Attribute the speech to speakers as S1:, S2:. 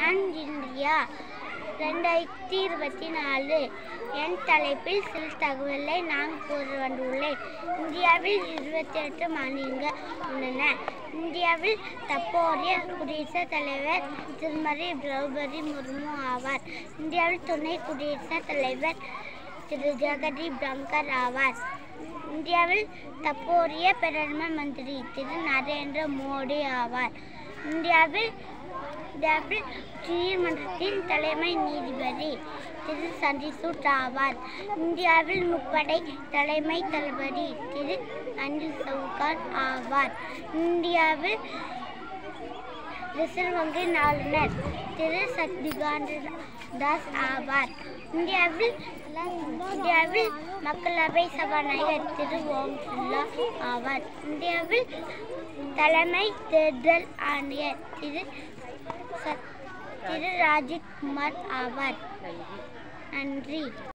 S1: young India ரெண்டாயிரத்தி இருபத்தி நாலு என் தலைப்பில் சில தகவலை நான் கூற வந்துள்ளேன் இந்தியாவில் இருபத்தி எட்டு மாநிலங்கள் உள்ளன இந்தியாவில் தற்போதைய குடியரசுத் தலைவர் திருமதி திரௌபதி முர்மு ஆவார் இந்தியாவில் துணை குடியரசுத் தலைவர் திரு ஜெகதீப் தங்கர் ஆவார் இந்தியாவில் தற்போதைய பிரதம மந்திரி திரு நரேந்திர மோடி ஆவார் இந்தியாவில் இந்தியாவில் நீதிமன்றத்தின் தலைமை நீதிபதி திரு சந்திசூட் ஆவார் இந்தியாவில் முப்படை தலைமை தளபதி திரு அனில் சவுகான் ஆவார் இந்தியாவில் ரிசர்வ் வங்கி ஆளுநர் திரு சக்திகாந்த தாஸ் ஆவார் இந்தியாவில் இந்தியாவில் மக்களவை சபாநாயகர் திரு ஓம் பிர்லா ஆவார் இந்தியாவில் தலைமை தேர்தல் ஆணையர் திரு சத்- திரு ராஜீவ் குமார் ஆவார் நன்றி